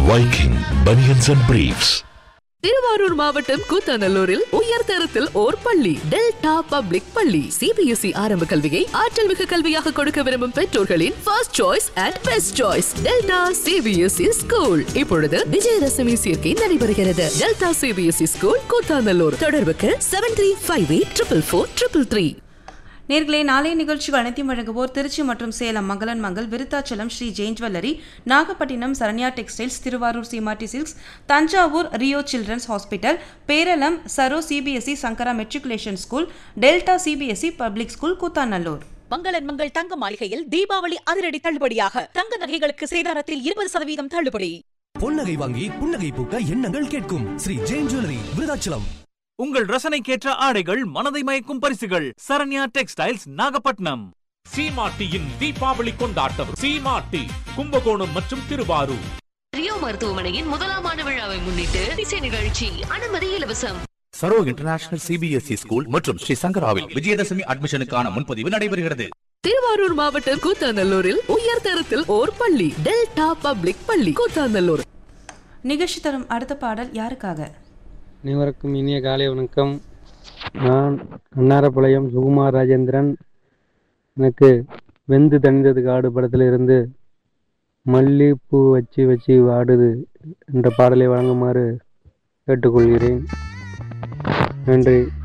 Viking Bunions and Briefs. Thiruvarur மாவட்டம் கூத்தாநல்லூரில் உயர் தரத்தில் ஓர் பள்ளி டெல்டா பப்ளிக் பள்ளி சிபிஎஸ்இ ஆரம்ப கல்வியை ஆற்றல் மிகு கல்வியாக கொடுக்க விரும்பும் பெற்றோர்களின் first choice and best choice Delta CBSE school இப்பொழுது விஜயதசமி சேர்க்கை நடைபெறுகிறது டெல்டா சிபிஎஸ்இ ஸ்கூல் கூத்தாநல்லூர் தொடர்புக்கு seven three five eight triple four triple three நேர்களே நாளைய நிகழ்ச்சிகள் அனைத்தையும் வழங்குவோர் திருச்சி மற்றும் Salem Mangal and Mangal Virudhachalam Sri Jain jewellery Nagapattinam Saranya textiles Thiruvarur Seematti silks Thanjavur Rio children's hospital Peralam Saro CBSE Sankara matriculation school Delta CBSE public school Koothanallur Mangal and Mangal தங்க மாளிகையில் தீபாவளி அதிரடி தள்ளுபடியாக தங்க நகைகளுக்கு சேதாரத்தில் இருபது சதவீதம் தள்ளுபடி பொன்னகை வாங்கி புன்னகை பூக்க எண்ணங்கள் கேட்கும் ஸ்ரீ ஜெயின் ஜுவல்லரி விருதாச்சலம் உங்கள் ரசனைக்கேற்ற ஆடைகள் மனதை மயக்கும் பரிசுகள் சரண்யா டெக்ஸ்டைல்ஸ் நாகப்பட்டினம் சீமாட்டியின் தீபாவளி கொண்டாட்டம் சீமாட்டி கும்பகோணம் மற்றும் திருவாரூர் ரியோ மருத்துவமனையின் முதலாம் ஆண்டு விழாவை முன்னிட்டு இசை நிகழ்ச்சி அனுமதி இலவசம் சரோ இன்டர்நேஷனல் சிபிஎஸ்இ ஸ்கூல் மற்றும் ஸ்ரீ சங்கராவில் விஜயதசமி அட்மிஷனுக்கான முன்பதிவு நடைபெறுகிறது திருவாரூர் மாவட்டம் கூத்தாநல்லூரில் உயர் தரத்தில் ஓர் பள்ளி டெல்டா பப்ளிக் பள்ளி கூத்தாநல்லூர் நிகழ்ச்சி தரும் அடுத்த பாடல் யாருக்காக அனைவருக்கும் இனிய காலை வணக்கம் நான் அன்னாரப்பாளையம் சுகுமார் ராஜேந்திரன் எனக்கு வெந்து தணிந்தது காடு படத்திலிருந்து மல்லிப்பூ வச்சு வச்சு வாடுது என்ற பாடலை வழங்குமாறு கேட்டுக்கொள்கிறேன் நன்றி